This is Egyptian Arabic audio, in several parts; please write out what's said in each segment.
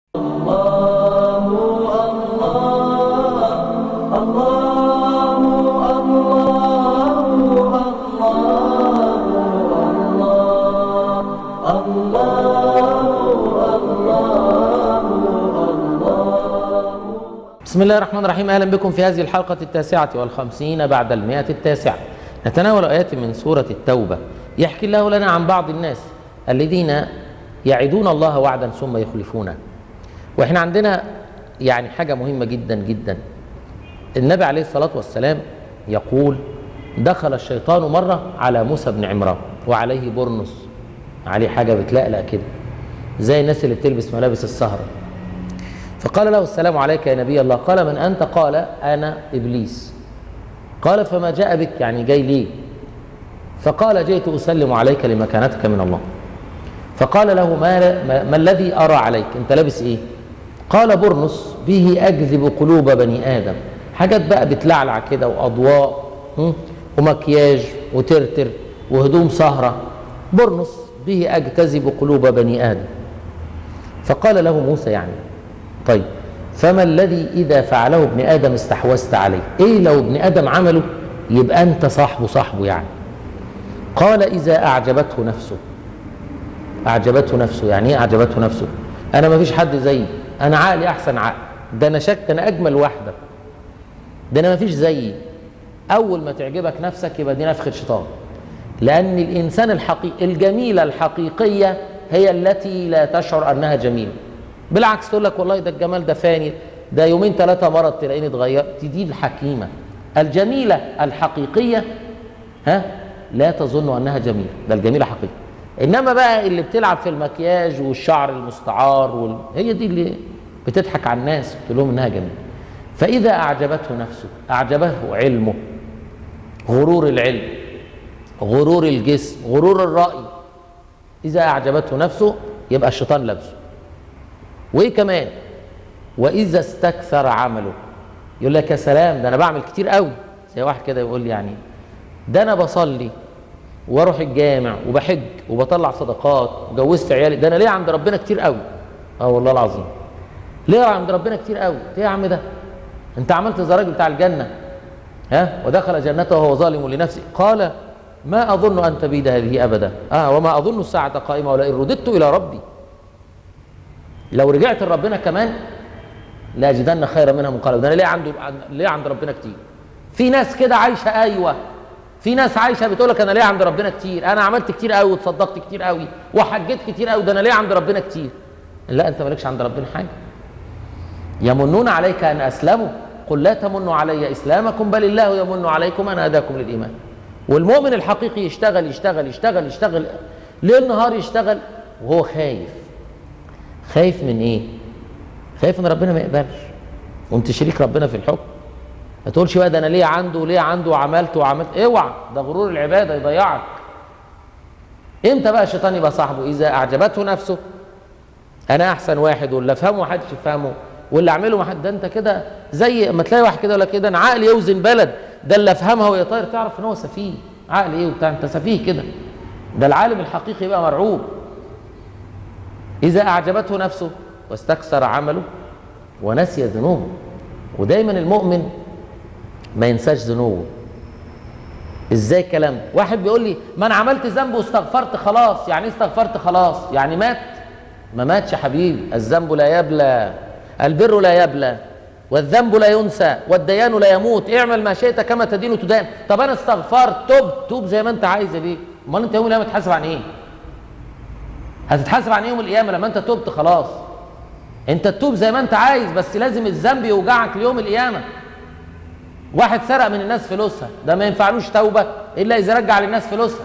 بسم الله الرحمن الرحيم أهلا بكم في هذه الحلقة التاسعة والخمسين بعد المئة التاسعة نتناول آيات من سورة التوبة يحكي الله لنا عن بعض الناس الذين يعدون الله وعدا ثم يخلفونه وإحنا عندنا يعني حاجة مهمة جدا جدا النبي عليه الصلاة والسلام يقول دخل الشيطان مرة على موسى بن عمران وعليه برنس عليه حاجة بتلقلق كده زي الناس اللي بتلبس ملابس السهرة فقال له السلام عليك يا نبي الله قال من أنت قال أنا إبليس قال فما جاء بك يعني جاي ليه فقال جئت أسلم عليك لمكانتك من الله فقال له ما, ما, ما الذي أرى عليك أنت لابس إيه قال برنس به أجذب قلوب بني آدم حاجات بقى بتلعلع كده وأضواء م? ومكياج وترتر وهدوم سهرة برنس به أجتذب قلوب بني آدم فقال له موسى يعني طيب فما الذي إذا فعله ابن آدم استحوذت عليه إيه لو ابن آدم عمله يبقى أنت صاحبه صاحبه يعني قال إذا أعجبته نفسه أعجبته نفسه يعني إيه أعجبته نفسه أنا ما فيش حد زيي أنا عقلي أحسن عقل ده أنا شك أنا أجمل واحدة ده أنا ما فيش زيي أول ما تعجبك نفسك يبقى دي نفخة شيطان لأن الإنسان الحقيقي الجميلة الحقيقية هي التي لا تشعر أنها جميلة بالعكس تقول لك والله ده الجمال ده فاني ده يومين ثلاثة مرض تلاقيني اتغيرت دي الحكيمة الجميلة الحقيقية ها لا تظن أنها جميلة ده الجميلة حقيقية إنما بقى اللي بتلعب في المكياج والشعر المستعار وال... هي دي اللي بتضحك على الناس وتقول لهم إنها جميلة فإذا أعجبته نفسه أعجبه علمه غرور العلم غرور الجسم غرور الرأي إذا أعجبته نفسه يبقى الشيطان لابسه وايه كمان واذا استكثر عمله يقول لك يا سلام ده انا بعمل كتير قوي زي واحد كده يقول لي يعني ده انا بصلي واروح الجامع وبحج وبطلع صدقات وجوزت عيالي ده انا ليه عند ربنا كتير قوي اه والله العظيم ليه عند ربنا كتير قوي ايه يا عم ده انت عملت زي الراجل بتاع الجنه ها ودخل جنته وهو ظالم لنفسه قال ما اظن ان تبيد هذه ابدا اه وما اظن الساعه قائمه ولئن رددت الى ربي لو رجعت لربنا كمان لاجدن خيرا منها منقلبا ده انا ليه عنده ليه عند ربنا كتير في ناس كده عايشه ايوه في ناس عايشه بتقول لك انا ليه عند ربنا كتير انا عملت كتير قوي وتصدقت كتير قوي وحجيت كتير قوي ده انا ليه عند ربنا كتير لا انت مالكش عند ربنا حاجه يمنون عليك ان اسلموا قل لا تمنوا علي اسلامكم بل الله يمن عليكم ان هداكم للايمان والمؤمن الحقيقي يشتغل يشتغل يشتغل يشتغل ليل نهار يشتغل وهو خايف خايف من ايه خايف ان ربنا ما يقبلش وانت شريك ربنا في الحكم ما تقولش بقى ده انا ليه عنده وليه عنده وعملت وعملت اوعى ده غرور العباده يضيعك امتى بقى الشيطان يبقى صاحبه اذا اعجبته نفسه انا احسن واحد واللي افهمه محدش يفهمه واللي اعمله ما حد ده انت كده زي ما تلاقي واحد كده ولا كده انا عقلي يوزن بلد ده اللي افهمها وهي طاير تعرف ان هو سفيه عقل ايه وبتاع انت سفيه كده ده العالم الحقيقي بقى مرعوب إذا أعجبته نفسه واستكثر عمله ونسي ذنوبه ودايما المؤمن ما ينساش ذنوبه ازاي كلام واحد بيقول لي ما انا عملت ذنب واستغفرت خلاص يعني ايه استغفرت خلاص يعني مات ما ماتش يا حبيبي الذنب لا يبلى البر لا يبلى والذنب لا ينسى والديان لا يموت اعمل ما شئت كما تدين تدان طب انا استغفرت توب توب زي ما انت عايز ليه امال انت يوم القيامه تحاسب عن ايه هتتحاسب عن يوم القيامه لما انت تبت خلاص انت تتوب زي ما انت عايز بس لازم الذنب يوجعك ليوم القيامه واحد سرق من الناس فلوسها ده ما ينفعلوش توبه الا اذا رجع للناس فلوسها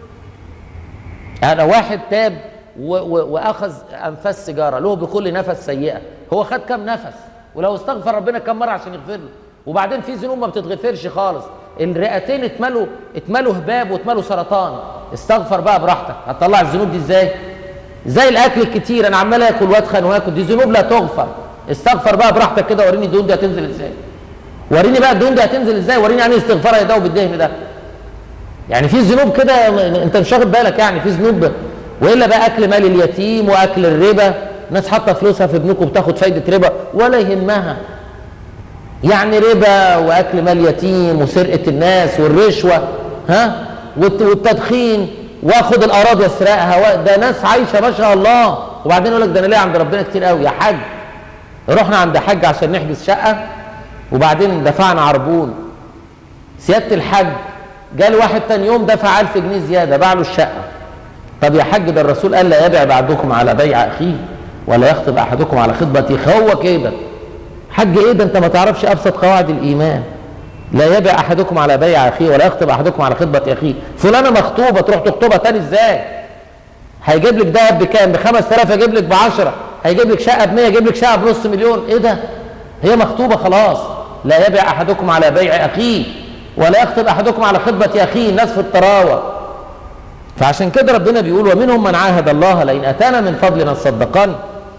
انا واحد تاب و و واخذ انفاس سيجاره له بكل نفس سيئه هو خد كام نفس ولو استغفر ربنا كم مره عشان يغفر له وبعدين في ذنوب ما بتتغفرش خالص الرئتين اتملوا اتملوا هباب واتملوا سرطان استغفر بقى براحتك هتطلع الذنوب دي ازاي زي الاكل الكتير انا عمال اكل واتخن واكل دي ذنوب لا تغفر استغفر بقى براحتك كده وريني الدهون دي هتنزل ازاي وريني بقى الدهون دي هتنزل ازاي وريني يعني استغفار يداوي بالدهن ده يعني في ذنوب كده انت مش واخد بالك يعني في ذنوب والا بقى اكل مال اليتيم واكل الربا ناس حاطه فلوسها في بنوك وبتاخد فايده ربا ولا يهمها يعني ربا واكل مال يتيم وسرقه الناس والرشوه ها والت- والتدخين واخد الاراضي اسرقها و- ده ناس عايشه ما شاء الله وبعدين يقول لك ده انا ليه عند ربنا كتير قوي يا حاج رحنا عند حاج عشان نحجز شقه وبعدين دفعنا عربون سياده الحاج جال واحد تاني يوم دفع 1000 جنيه زياده باع له الشقه طب يا حاج ده الرسول قال لا يبيع بعضكم على بيع اخيه ولا يخطب احدكم على خطبه اخيه هو كده حاج ايه ده انت ما تعرفش ابسط قواعد الايمان لا يبيع احدكم على بيع اخيه ولا يخطب احدكم على خطبه اخيه فلانه مخطوبه تروح تخطبها تاني ازاي هيجيب لك دهب بكام ب 5000 هيجيب لك ب 10 هيجيب لك شقه ب 100 يجيب لك شقه بنص مليون ايه ده هي مخطوبه خلاص لا يبيع احدكم على بيع اخيه ولا يخطب احدكم على خطبه اخيه الناس في الطراوه فعشان كده ربنا بيقول ومنهم من عاهد الله لئن اتانا من فضل لنصدقن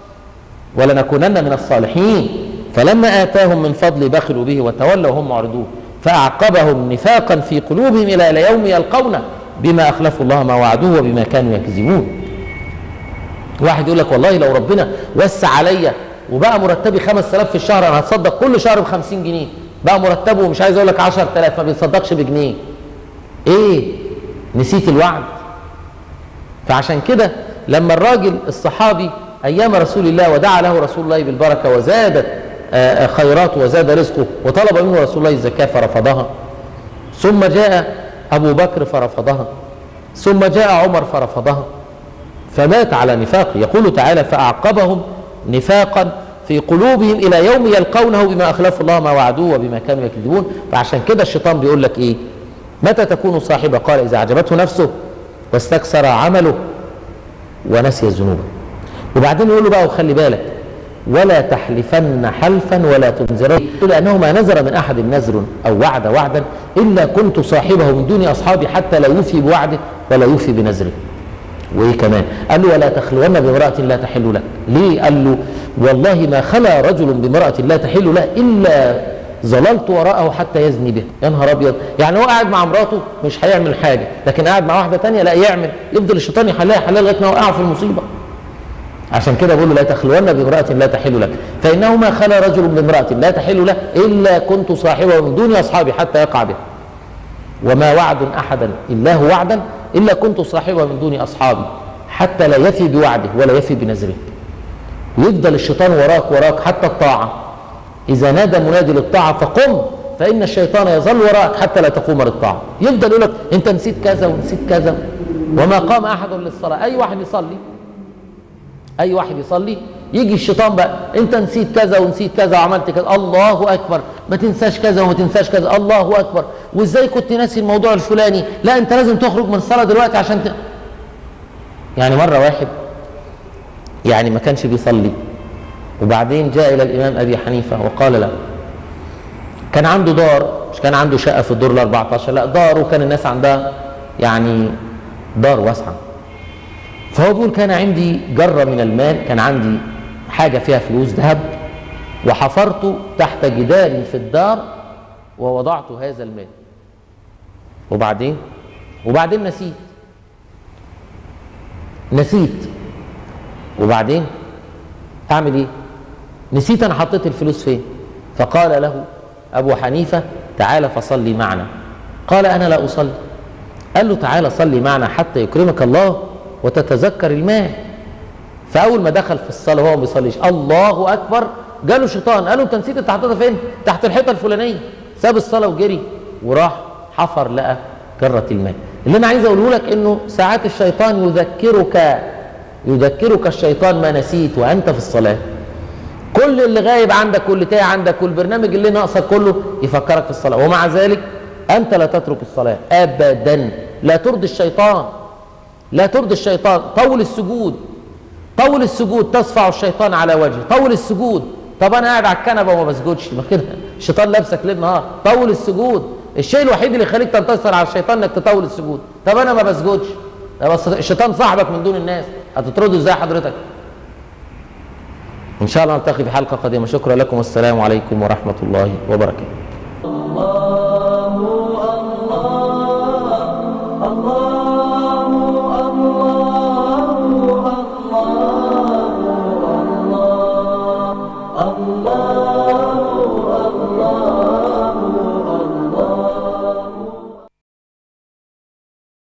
ولنكونن من الصالحين فلما آتاهم من فضل بخلوا به وتولوا وهم معرضون فأعقبهم نفاقا في قلوبهم إلى يوم يلقونه بما أخلفوا الله ما وعدوه وبما كانوا يكذبون واحد يقول لك والله لو ربنا وسع عليا وبقى مرتبي 5000 في الشهر انا هتصدق كل شهر ب 50 جنيه بقى مرتبه مش عايز اقول لك 10000 ما بيتصدقش بجنيه ايه نسيت الوعد فعشان كده لما الراجل الصحابي ايام رسول الله ودعا له رسول الله بالبركه وزادت آه، آه، خيراته وزاد رزقه وطلب منه رسول الله الزكاه فرفضها ثم جاء ابو بكر فرفضها ثم جاء عمر فرفضها فمات على نفاق يقول تعالى فأعقبهم نفاقا في قلوبهم إلى يوم يلقونه بما أخلفوا الله ما وعدوه وبما كانوا يكذبون فعشان كده الشيطان بيقول لك إيه متى تكون صاحبه قال إذا أعجبته نفسه واستكثر عمله ونسي ذنوبه وبعدين يقول له بقى وخلي بالك ولا تحلفن حلفا ولا تنذرن لأنه ما نذر من أحد نذر أو وعد وعدا إلا كنت صاحبه من دون أصحابي حتى لا يوفي بوعده ولا يوفي بنذره وايه كمان قال له ولا تخلون بامرأة لا تحل لك ليه قال له والله ما خلا رجل بامرأة لا تحل له إلا ظللت وراءه حتى يزني به يا نهار ابيض يعني هو قاعد مع مراته مش هيعمل حاجه لكن قاعد مع واحده تانية لا يعمل يفضل الشيطان يحلها يحلها لغايه ما يوقعه في المصيبه عشان كده بقول له لا تخلون بامرأة لا تحل لك فإنه ما خلا رجل بامرأة لا تحل له إلا كنت صاحبه من دون أصحابي حتى يقع به وما وعد احدا الا هو وعدا الا كنت صاحبه من دون اصحابي حتى لا يفي بوعده ولا يفي بنذره ويفضل الشيطان وراك وراك حتى الطاعه اذا نادى منادي للطاعه فقم فان الشيطان يظل وراك حتى لا تقوم للطاعه يفضل يقول لك انت نسيت كذا ونسيت كذا وما قام احد للصلاه اي واحد يصلي اي واحد يصلي يجي الشيطان بقى انت نسيت كذا ونسيت كذا وعملت كذا الله اكبر ما تنساش كذا وما تنساش كذا الله اكبر وازاي كنت ناسي الموضوع الفلاني لا انت لازم تخرج من الصلاه دلوقتي عشان ت... يعني مره واحد يعني ما كانش بيصلي وبعدين جاء الى الامام ابي حنيفه وقال له كان عنده دار مش كان عنده شقه في الدور ال 14 لا دار وكان الناس عندها يعني دار واسعه فهو بيقول كان عندي جرة من المال كان عندي حاجة فيها فلوس ذهب وحفرت تحت جدار في الدار ووضعت هذا المال وبعدين وبعدين نسيت نسيت وبعدين اعمل ايه نسيت انا حطيت الفلوس فين فقال له ابو حنيفه تعال فصلي معنا قال انا لا اصلي قال له تعال صلي معنا حتى يكرمك الله وتتذكر المال فاول ما دخل في الصلاه وهو ما بيصليش الله اكبر جاله شيطان قال له انت نسيت انت حطيتها فين تحت الحيطه الفلانيه ساب الصلاه وجري وراح حفر لقى كره المال اللي انا عايز اقوله لك انه ساعات الشيطان يذكرك يذكرك الشيطان ما نسيت وانت في الصلاه كل اللي غايب عندك واللي تايه عندك والبرنامج اللي ناقصك كله يفكرك في الصلاه ومع ذلك انت لا تترك الصلاه ابدا لا ترضي الشيطان لا ترضي الشيطان طول السجود طول السجود تصفع الشيطان على وجهه طول السجود طب انا قاعد على الكنبه وما بسجدش ما كده الشيطان لابسك ليل نهار طول السجود الشيء الوحيد اللي يخليك تنتصر على الشيطان انك تطول السجود طب انا ما بسجدش بس الشيطان صاحبك من دون الناس هتطرده ازاي حضرتك ان شاء الله نلتقي في حلقه قادمه شكرا لكم والسلام عليكم ورحمه الله وبركاته